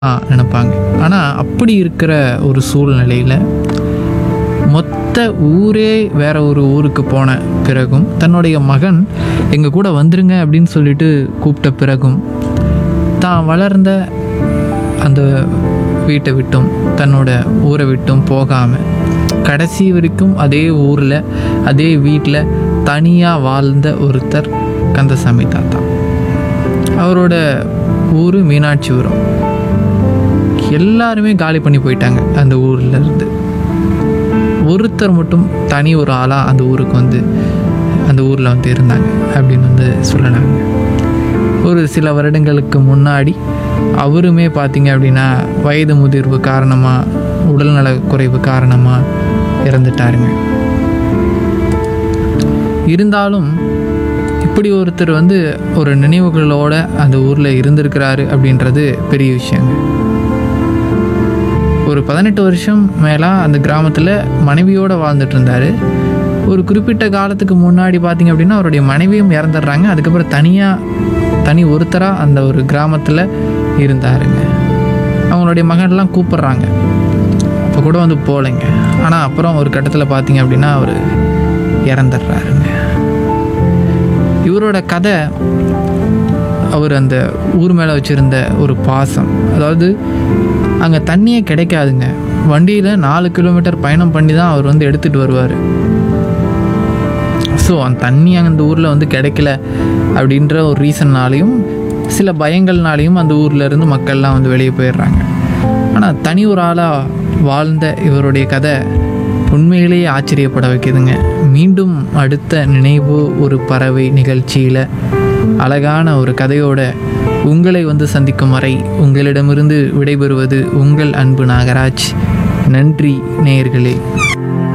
நினைப்பாங்க ஆனால் அப்படி இருக்கிற ஒரு சூழ்நிலையில் மொத்த ஊரே வேற ஒரு ஊருக்கு போன பிறகும் தன்னுடைய மகன் எங்கள் கூட வந்துருங்க அப்படின்னு சொல்லிட்டு கூப்பிட்ட பிறகும் தான் வளர்ந்த அந்த வீட்டை விட்டும் தன்னோட ஊரை விட்டும் போகாமல் கடைசி வரைக்கும் அதே ஊரில் அதே வீட்டில் தனியாக வாழ்ந்த ஒருத்தர் கந்தசாமி தாத்தா அவரோட ஊர் மீனாட்சிபுரம் எல்லாருமே காலி பண்ணி போயிட்டாங்க அந்த ஊர்ல இருந்து ஒருத்தர் மட்டும் தனி ஒரு ஆளாக அந்த ஊருக்கு வந்து அந்த ஊரில் வந்து இருந்தாங்க அப்படின்னு வந்து சொல்லலாங்க ஒரு சில வருடங்களுக்கு முன்னாடி அவருமே பார்த்தீங்க அப்படின்னா வயது முதிர்வு காரணமாக உடல்நல குறைவு காரணமாக இறந்துட்டாருங்க இருந்தாலும் இப்படி ஒருத்தர் வந்து ஒரு நினைவுகளோட அந்த ஊரில் இருந்திருக்கிறாரு அப்படின்றது பெரிய விஷயங்க ஒரு பதினெட்டு வருஷம் மேலாக அந்த கிராமத்தில் மனைவியோடு வாழ்ந்துட்டு இருந்தார் ஒரு குறிப்பிட்ட காலத்துக்கு முன்னாடி பார்த்தீங்க அப்படின்னா அவருடைய மனைவியும் இறந்துடுறாங்க அதுக்கப்புறம் தனியாக தனி ஒருத்தராக அந்த ஒரு கிராமத்தில் இருந்தாருங்க அவங்களுடைய மகன்லாம் கூப்பிட்றாங்க அப்போ கூட வந்து போகலைங்க ஆனால் அப்புறம் ஒரு கட்டத்தில் பார்த்தீங்க அப்படின்னா அவர் இறந்துடுறாருங்க இவரோட கதை அவர் அந்த ஊர் மேலே வச்சுருந்த ஒரு பாசம் அதாவது அங்கே தண்ணியே கிடைக்காதுங்க வண்டியில் நாலு கிலோமீட்டர் பயணம் பண்ணி தான் அவர் வந்து எடுத்துகிட்டு வருவார் ஸோ அந்த தண்ணி அங்கே அந்த ஊரில் வந்து கிடைக்கல அப்படின்ற ஒரு ரீசன்னாலையும் சில பயங்கள்னாலையும் அந்த ஊர்ல இருந்து மக்கள்லாம் வந்து வெளியே போயிடுறாங்க ஆனால் தனி ஒரு ஆளாக வாழ்ந்த இவருடைய கதை உண்மையிலேயே ஆச்சரியப்பட வைக்குதுங்க மீண்டும் அடுத்த நினைவு ஒரு பறவை நிகழ்ச்சியில் அழகான ஒரு கதையோட உங்களை வந்து சந்திக்கும் வரை உங்களிடமிருந்து விடைபெறுவது உங்கள் அன்பு நாகராஜ் நன்றி நேயர்களே